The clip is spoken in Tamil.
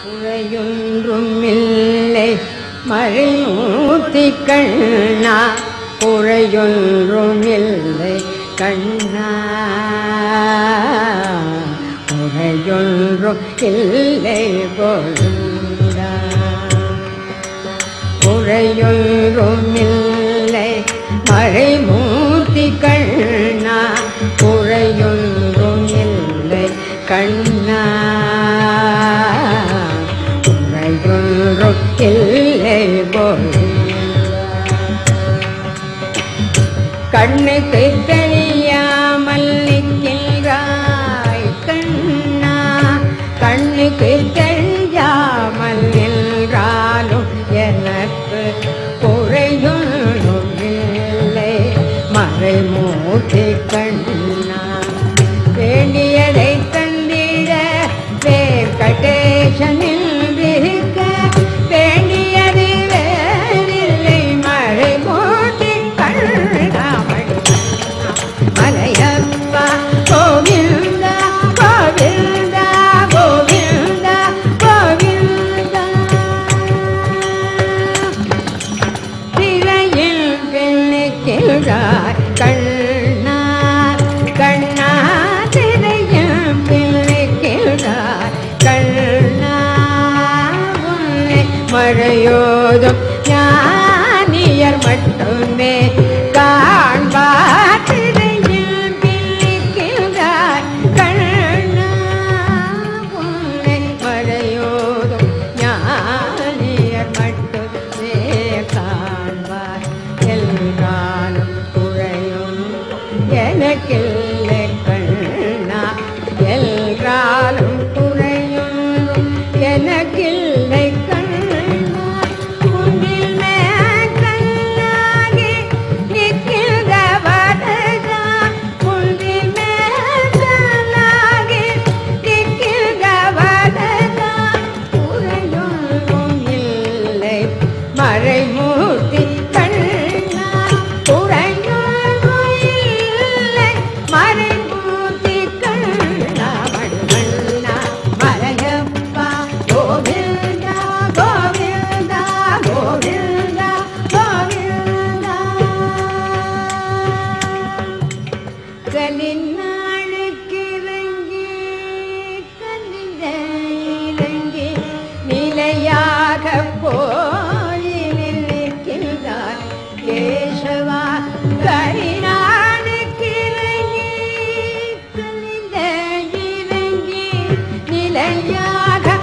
குறையொன்றும் இல்லை மழை மூர்த்தி கண்ணா குறையொன்றும் இல்லை கண்ணா குறையொன்றும் இல்லை கொண்டா குறையொன்றும் இல்லை மழை மூர்த்தி கண்ணா குறையொன்றும் இல்லை கண்ணா குறையொன்றும் இல்லை கண்ணுக்கு தெரியாமல் நிற்கின்றாய் கண்ணா கண்ணுக்கு தெரியாமல் நின்றாலும் எனக்கு குறையொன்றும் இல்லை மறைமூர்த்தி கண்ணா வேண்டியதை தந்திட வேங்கடேசனில் இருக்க வேண்டியது வேறில்லை மறைமூர்த்தி கண்ணா மலையப்பா கோவிந்தா கோவிந்தா கோவிந்தா கோவிந்தா திரையில் பிள்ளைக்கிறார் கண்ணா கண்ணா திரையில் பிள்ளைக்கிறார் கண்ணா உன்னை மழையோதும் ஞானியர் மட்டுமே காண்பார் திரையில் பிள்ளைக்கிறார் கண்ணா உன்னை மழையோதும் ஞானியர் மட்டுமே காண்பார் எல்லாரும் குறையும் எனக்கில்லை கண்ணா எல்லாரும் குறையும் எனக்கில்லை கண்ணா உன்னில் மேற்கண்ணாகி நிற்கின்ற வரதா உன்னில் மேற்கண்ணாகி நிற்கின்ற வரதா குறையொன்றும் இல்லை மறைமூர்த்தி கண்ணா குறையொன்றும் இல்லை மறைமூர்த்தி கண்ணா மண்ணா மலையப்பா கோவிந்தா கோவிந்தா கோவிந்தா கோவிந்தா கலிநாளுக்கு இறங்கி கலிந்த இறங்கி நிலையாக கோயிலில் நிற்கின்றார் கேசவா கலிநாளுக்கு இறங்கி கலிந்த இறங்கி நிலையாக